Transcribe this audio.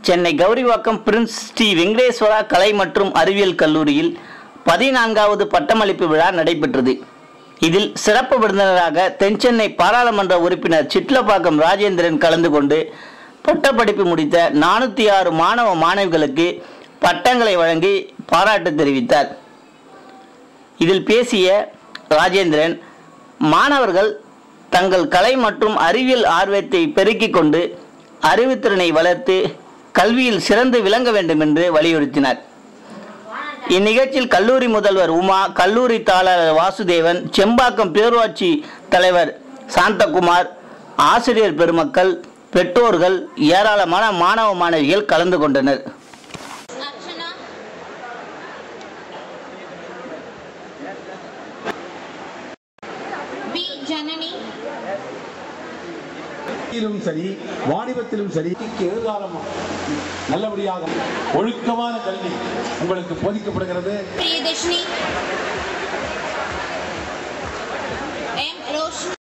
Chennai Gowrivakkam Prince Sri Venkateswara கலை மற்றும் அறிவியல் கல்லூரியில் பதினான்காவது பட்டமளிப்பு விழா நடைபெற்றது இதில் சிறப்பு விருந்தினராக தென்சென்னை பாராளுமன்ற உறுப்பினர் சிட்லப்பாக்கம் ராஜேந்திரன் கலந்து கொண்டு பட்டப்படிப்பு முடித்த நானூற்றி ஆறு மாணவ மாணவிகளுக்கு பட்டங்களை வழங்கி பாராட்டு தெரிவித்தார் இதில் பேசிய ராஜேந்திரன் மாணவர்கள் தங்கள் கலை மற்றும் அறிவியல் ஆர்வத்தை பெருக்கிக் கொண்டு அறிவுத்திறனை வளர்த்து கல்வியில் சிறந்து விளங்க வேண்டும் என்று வலியுறுத்தினார் இந்நிகழ்ச்சியில் கல்லூரி முதல்வர் உமா கல்லூரி தாளர் வாசுதேவன் செம்பாக்கம் பேரூராட்சி தலைவர் சாந்தகுமார் ஆசிரியர் பெருமக்கள் பெற்றோர்கள் ஏராளமான மாணவ மாணவிகள் கலந்து கொண்டனர் அர்ச்சனா பி ஜனனி ிலும் சரி வாணிபத்திலும் சரி எதிர்காலம் நல்லபடியாக ஒழுக்கமான கல்வி உங்களுக்கு போதிக்கப்படுகிறது பிரியதர்ஷினி